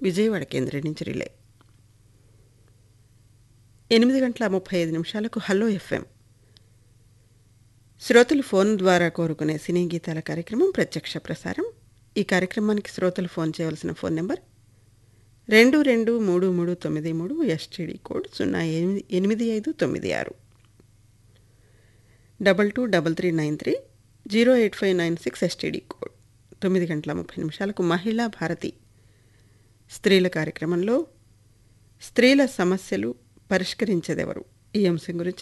విజయవాడ కేంద్రం నుంచి రిలే ఎనిమిది గంటల ముప్పై ఐదు నిమిషాలకు హలో ఎఫ్ఎం శ్రోతలు ఫోన్ ద్వారా కోరుకునే సినీ గీతాల కార్యక్రమం ప్రత్యక్ష ప్రసారం ఈ కార్యక్రమానికి శ్రోతలు ఫోన్ చేయవలసిన ఫోన్ నెంబర్ రెండు రెండు మూడు మూడు తొమ్మిది మూడు ఎస్టీడీ కోడ్ సున్నా ఎనిమిది ఎనిమిది ఐదు తొమ్మిది ఆరు double two double three nine three zero eight five nine six STD code తొమ్మిది గంటల ముప్పై నిమిషాలకు మహిళా భారతి స్త్రీల కార్యక్రమంలో స్త్రీల సమస్యలు పరిష్కరించేదెవరు ఈ అంశం గురించి